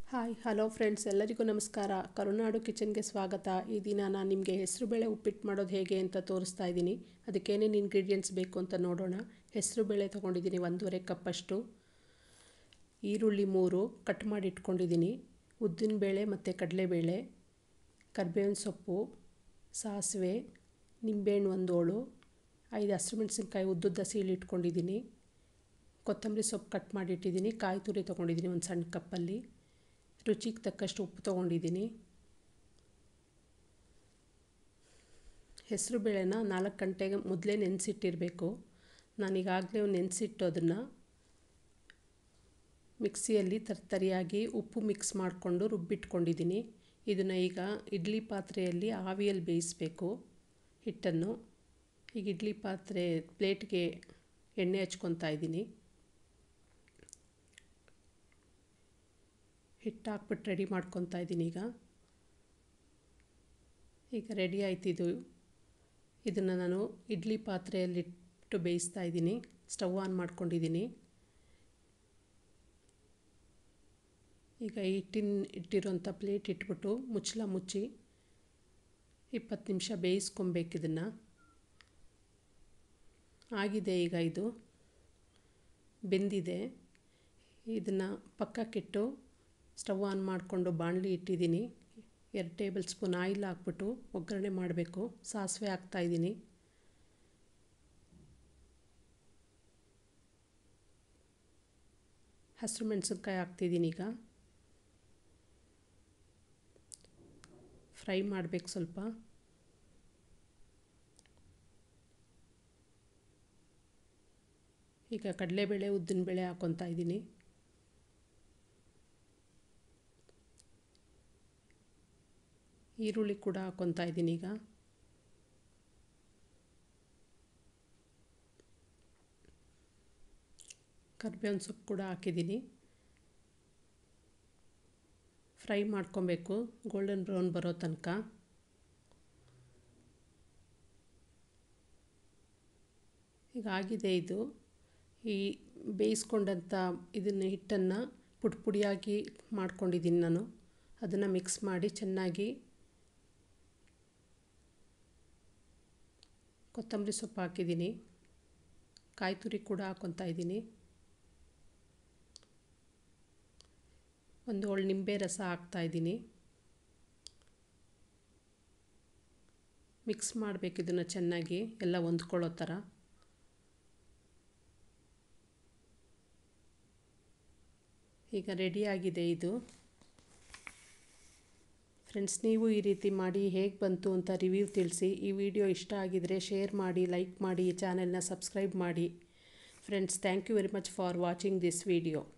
hi hello friends ಎಲ್ಲರಿಗೂ ನಮಸ್ಕಾರ ಕರುನಾಡು ಕಿಚನ್ಗೆ ಸ್ವಾಗತ ಈ ದಿನ ನಾನು ನಿಮಗೆ ಹೆಸರುಬೇಳೆ ಉಪ್ಪಿಟ್ಟು ಮಾಡೋದು ಹೇಗೆ ಅಂತ ತೋರಿಸ್ತಾ ಇದ್ದೀನಿ ಅದಕ್ಕೇನೇನು ಇಂಗ್ರೀಡಿಯೆಂಟ್ಸ್ ಬೇಕು ಅಂತ ನೋಡೋಣ ಹೆಸರುಬೇಳೆ ತೊಗೊಂಡಿದ್ದೀನಿ ಒಂದೂವರೆ ಕಪ್ಪಷ್ಟು ಈರುಳ್ಳಿ ಮೂರು ಕಟ್ ಮಾಡಿ ಇಟ್ಕೊಂಡಿದ್ದೀನಿ ಉದ್ದಿನಬೇಳೆ ಮತ್ತು ಕಡಲೆಬೇಳೆ ಕರ್ಬೇವಿನ ಸೊಪ್ಪು ಸಾಸಿವೆ ನಿಂಬೆಹಣ್ಣು ಒಂದು ಹೋಳು ಐದು ಹಸಿಮೆಣ್ಸಿನ್ಕಾಯಿ ಉದ್ದುದ್ದ ಸೀಳಿ ಇಟ್ಕೊಂಡಿದ್ದೀನಿ ಕೊತ್ತಂಬರಿ ಸೊಪ್ಪು ಕಟ್ ಮಾಡಿ ಇಟ್ಟಿದ್ದೀನಿ ಕಾಯಿ ತುರಿ ತೊಗೊಂಡಿದ್ದೀನಿ ಒಂದು ಸಣ್ಣ ಕಪ್ಪಲ್ಲಿ ರುಚಿಗೆ ತಕ್ಕಷ್ಟು ಉಪ್ಪು ತೊಗೊಂಡಿದ್ದೀನಿ ಹೆಸರು ಬೇಳೆನ ನಾಲ್ಕು ಗಂಟೆಗೆ ಮೊದಲೇ ನೆನೆಸಿಟ್ಟಿರಬೇಕು ನಾನೀಗಾಗಲೇ ನೆನೆಸಿಟ್ಟು ಅದನ್ನು ಮಿಕ್ಸಿಯಲ್ಲಿ ತರ್ತರಿಯಾಗಿ ಉಪ್ಪು ಮಿಕ್ಸ್ ಮಾಡಿಕೊಂಡು ರುಬ್ಬಿಟ್ಕೊಂಡಿದ್ದೀನಿ ಇದನ್ನು ಈಗ ಇಡ್ಲಿ ಪಾತ್ರೆಯಲ್ಲಿ ಆವಿಯಲ್ಲಿ ಬೇಯಿಸಬೇಕು ಹಿಟ್ಟನ್ನು ಈಗ ಇಡ್ಲಿ ಪಾತ್ರೆ ಪ್ಲೇಟ್ಗೆ ಎಣ್ಣೆ ಹಚ್ಕೊತಾ ಇದ್ದೀನಿ ಹಿಟ್ಟು ಹಾಕ್ಬಿಟ್ಟು ರೆಡಿ ಮಾಡ್ಕೊತಾ ಇದ್ದೀನಿ ಈಗ ಈಗ ರೆಡಿ ಆಯ್ತಿದು ಇದನ್ನು ನಾನು ಇಡ್ಲಿ ಪಾತ್ರೆಯಲ್ಲಿಟ್ಟು ಬೇಯಿಸ್ತಾ ಇದ್ದೀನಿ ಸ್ಟವ್ ಆನ್ ಮಾಡ್ಕೊಂಡಿದ್ದೀನಿ ಈಗ ಹಿಟ್ಟಿನ ಇಟ್ಟಿರೋಂಥ ಪ್ಲೇಟ್ ಇಟ್ಬಿಟ್ಟು ಮುಚ್ಚಳ ಮುಚ್ಚಿ ಇಪ್ಪತ್ತು ನಿಮಿಷ ಬೇಯಿಸ್ಕೊಬೇಕು ಇದನ್ನು ಆಗಿದೆ ಈಗ ಇದು ಬೆಂದಿದೆ ಇದನ್ನು ಪಕ್ಕಕ್ಕಿಟ್ಟು ಸ್ಟವ್ ಆನ್ ಮಾಡಿಕೊಂಡು ಬಾಣಲಿ ಇಟ್ಟಿದ್ದೀನಿ ಎರಡು ಟೇಬಲ್ ಸ್ಪೂನ್ ಆಯಿಲ್ ಹಾಕ್ಬಿಟ್ಟು ಒಗ್ಗರಣೆ ಮಾಡಬೇಕು ಸಾಸಿವೆ ಹಾಕ್ತಾಯಿದ್ದೀನಿ ಹಸಿರು ಮೆಣಸಿನ್ಕಾಯಿ ಹಾಕ್ತಿದ್ದೀನಿ ಈಗ ಫ್ರೈ ಮಾಡಬೇಕು ಸ್ವಲ್ಪ ಈಗ ಕಡಲೆಬೇಳೆ ಉದ್ದಿನಬೇಳೆ ಹಾಕ್ಕೊತಾ ಇದ್ದೀನಿ ಈರುಳ್ಳಿ ಕೂಡ ಹಾಕ್ಕೊತಾ ಇದ್ದೀನಿ ಈಗ ಕರ್ಬೇವಿನ ಸೊಪ್ಪು ಕೂಡ ಹಾಕಿದ್ದೀನಿ ಫ್ರೈ ಮಾಡ್ಕೊಬೇಕು ಗೋಲ್ಡನ್ ಬ್ರೌನ್ ಬರೋ ತನಕ ಈಗ ಆಗಿದೆ ಇದು ಈ ಬೇಯಿಸ್ಕೊಂಡಂಥ ಇದನ್ನು ಹಿಟ್ಟನ್ನು ಪುಡಿ ಪುಡಿಯಾಗಿ ಮಾಡ್ಕೊಂಡಿದ್ದೀನಿ ನಾನು ಅದನ್ನು ಮಿಕ್ಸ್ ಮಾಡಿ ಚೆನ್ನಾಗಿ ಕೊತ್ತಂಬರಿ ಸೊಪ್ಪು ಹಾಕಿದ್ದೀನಿ ಕಾಯಿ ತುರಿ ಕೂಡ ಹಾಕ್ಕೊತಾ ಇದ್ದೀನಿ ಒಂದು ಒಳ್ಳೆ ನಿಂಬೆ ರಸ ಹಾಕ್ತಾಯಿದ್ದೀನಿ ಮಿಕ್ಸ್ ಮಾಡಬೇಕು ಇದನ್ನು ಚೆನ್ನಾಗಿ ಎಲ್ಲ ಹೊಂದ್ಕೊಳ್ಳೋ ಥರ ಈಗ ರೆಡಿಯಾಗಿದೆ ಇದು ಫ್ರೆಂಡ್ಸ್ ನೀವು ಈ ರೀತಿ ಮಾಡಿ ಹೇಗೆ ಬಂತು ಅಂತ ರಿವ್ಯೂ ತಿಳಿಸಿ ಈ ವಿಡಿಯೋ ಇಷ್ಟ ಆಗಿದರೆ ಶೇರ್ ಮಾಡಿ ಲೈಕ್ ಮಾಡಿ ಈ ಚಾನೆಲ್ನ ಸಬ್ಸ್ಕ್ರೈಬ್ ಮಾಡಿ friends thank you very much for watching this video